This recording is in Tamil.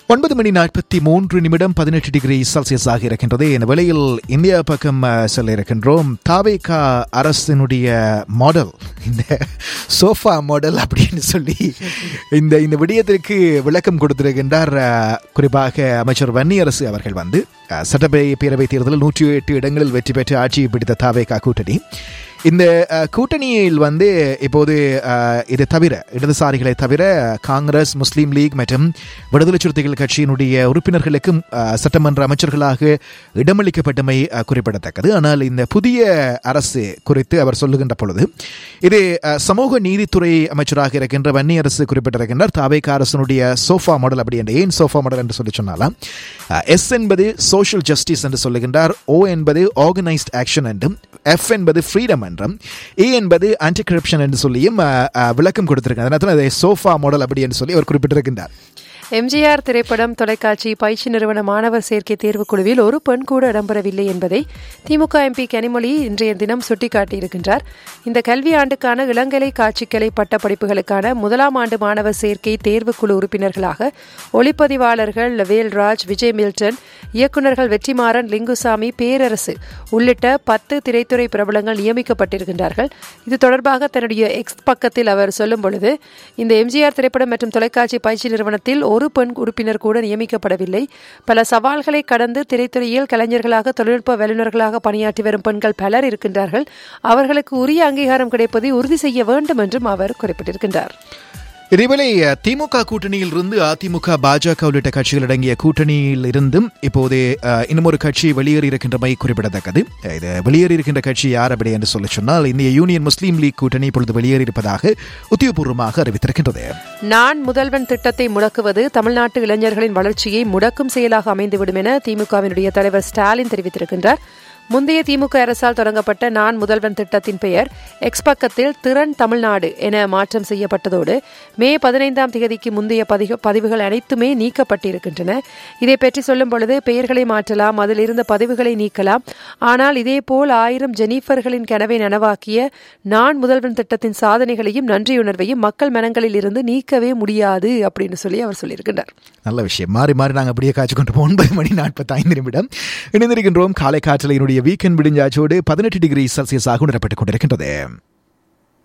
ஒன்பது மணி நாற்பத்தி மூன்று நிமிடம் பதினெட்டு டிகிரி செல்சியஸாக இருக்கின்றது இந்த வேளையில் இந்தியா பக்கம் அஹ், செல்ல இருக்கின்றோம் தாவேகா அரசினுடைய மாடல் இந்த சோஃபா மாடல் அப்படின்னு சொல்லி இந்த இந்த விடயத்திற்கு விளக்கம் கொடுத்திருக்கின்றார் அஹ், குறிப்பாக அமைச்சர் வன்னியரசு அவர்கள் வந்து அஹ், சட்டப்பேரவை பேரவைத் தேர்தலில் நூற்றி எட்டு இடங்களில் வெற்றி பெற்று ஆட்சியை பிடித்த தாவேகா கூட்டணி இந்த அஹ், கூட்டணியில் வந்து இப்போது அஹ், இது தவிர இடதுசாரிகளை தவிர காங்கிரஸ் முஸ்லீம் லீக் மற்றும் விடுதலை சிறுத்தைகள் கட்சியினுடைய உறுப்பினர்களுக்கும் அஹ், சட்டமன்ற அமைச்சர்களாக இடமளிக்கப்பட்டமை அஹ், குறிப்பிடத்தக்கது ஆனால் இந்த புதிய அரசு குறித்து அவர் சொல்லுகின்ற பொழுது இது அஹ், சமூக நீதித்துறை அமைச்சராக இருக்கின்ற வன்னி அரசு குறிப்பிட்டிருக்கின்றார் தாவேக அரசனுடைய சோஃபா மாடல் அப்படி என்று ஏன் சோஃபா மாடல் என்று சொல்லி சொன்னாலாம் எஸ் என்பது சோஷியல் ஜஸ்டிஸ் என்று சொல்லுகின்றார் ஓ என்பது ஆர்கனைஸ்ட் ஆக்ஷன் என்றும் எஃப் என்பது ஃப்ரீடம் என்றும் ஏ என்பது ஆன்டி கரப்ஷன் என்று சொல்லியும் அஹ், அஹ், விளக்கம் கொடுத்திருக்காங்க அதனால தான் அதை சோஃபா மாடல் அப்படி என்று சொல்லி அவர் குறிப்பிட்டிருக்கின்றார் எம்ஜிஆர் திரைப்படம் தொலைக்காட்சி பயிற்சி நிறுவன மாணவர் சேர்க்கை தேர்வுக்குழுவில் ஒரு பெண் கூட இடம்பெறவில்லை என்பதை திமுக எம்பி கனிமொழி இன்றைய தினம் சுட்டிக்காட்டியிருக்கின்றார் இந்த கல்வி ஆண்டுக்கான இளங்கலை காட்சிக்கலை பட்டப்படிப்புகளுக்கான முதலாம் ஆண்டு மாணவர் சேர்க்கை தேர்வுக்குழு உறுப்பினர்களாக ஒளிப்பதிவாளர்கள் வேல்ராஜ் விஜய் மில்டன் இயக்குநர்கள் வெற்றிமாறன் லிங்குசாமி பேரரசு உள்ளிட்ட பத்து திரைத்துறை பிரபலங்கள் நியமிக்கப்பட்டிருக்கின்றார்கள் இது தொடர்பாக தன்னுடைய எக்ஸ் பக்கத்தில் அவர் சொல்லும் பொழுது இந்த எம்ஜிஆர் திரைப்படம் மற்றும் தொலைக்காட்சி பயிற்சி நிறுவனத்தில் ஒரு பெண் உறுப்பினர் கூட நியமிக்கப்படவில்லை பல சவால்களை கடந்து திரைத்துறையில் கலைஞர்களாக தொழில்நுட்ப வல்லுநர்களாக பணியாற்றி வரும் பெண்கள் பலர் இருக்கின்றார்கள் அவர்களுக்கு உரிய அங்கீகாரம் கிடைப்பதை உறுதி செய்ய வேண்டும் என்றும் அவர் குறிப்பிட்டிருக்கின்றார் இதேவேளை திமுக கூட்டணியில் இருந்து அதிமுக பாஜக உள்ளிட்ட கட்சிகள் அடங்கிய கூட்டணியில் இருந்தும் இப்போது அஹ், இன்னும் ஒரு கட்சி வெளியேறி இருக்கின்றமை குறிப்பிடத்தக்கது இது வெளியேறி இருக்கின்ற கட்சி யார் அப்படி என்று சொல்லி சொன்னால் இந்திய யூனியன் முஸ்லீம் லீக் கூட்டணி இப்பொழுது வெளியேறி இருப்பதாக உத்தியோகபூர்வமாக அறிவித்திருக்கின்றது நான் முதல்வன் திட்டத்தை முடக்குவது தமிழ்நாட்டு இளைஞர்களின் வளர்ச்சியை முடக்கும் செயலாக அமைந்துவிடும் என திமுகவினுடைய தலைவர் ஸ்டாலின் தெரிவித்திருக்கின்றார் முந்தைய திமுக அரசால் தொடங்கப்பட்ட நான் முதல்வன் திட்டத்தின் பெயர் எக்ஸ் பக்கத்தில் திறன் தமிழ்நாடு என மாற்றம் செய்யப்பட்டதோடு மே பதினைந்தாம் தேதிக்கு முந்தைய பதிக பதிவுகள் அனைத்துமே நீக்கப்பட்டிருக்கின்றன இதை பற்றி சொல்லும் பொழுது பெயர்களை மாற்றலாம் அதில் இருந்த பதிவுகளை நீக்கலாம் ஆனால் இதேபோல் ஆயிரம் ஜெனிஃபர்களின் கனவை நனவாக்கிய நான் முதல்வன் திட்டத்தின் சாதனைகளையும் நன்றியுணர்வையும் மக்கள் மனங்களில் இருந்து நீக்கவே முடியாது அப்படின்னு சொல்லி அவர் சொல்லியிருக்கின்றார் நல்ல விஷயம் மாறி மாறி நாங்கள் அப்படியே காய்ச்சி கொண்டு போவோம். ஒன்பது மணி நாற்பத்தி ஐந்து நிமிடம் இணைந்திருக்கின்றோம் காலை காற்றலையினுடைய வீக்கெண்ட் விடிஞ்சாச்சோடு பதினெட்டு டிகிரி செல்சியஸாக உணரப்பட்டுக் கொண்டிருக்கின்றது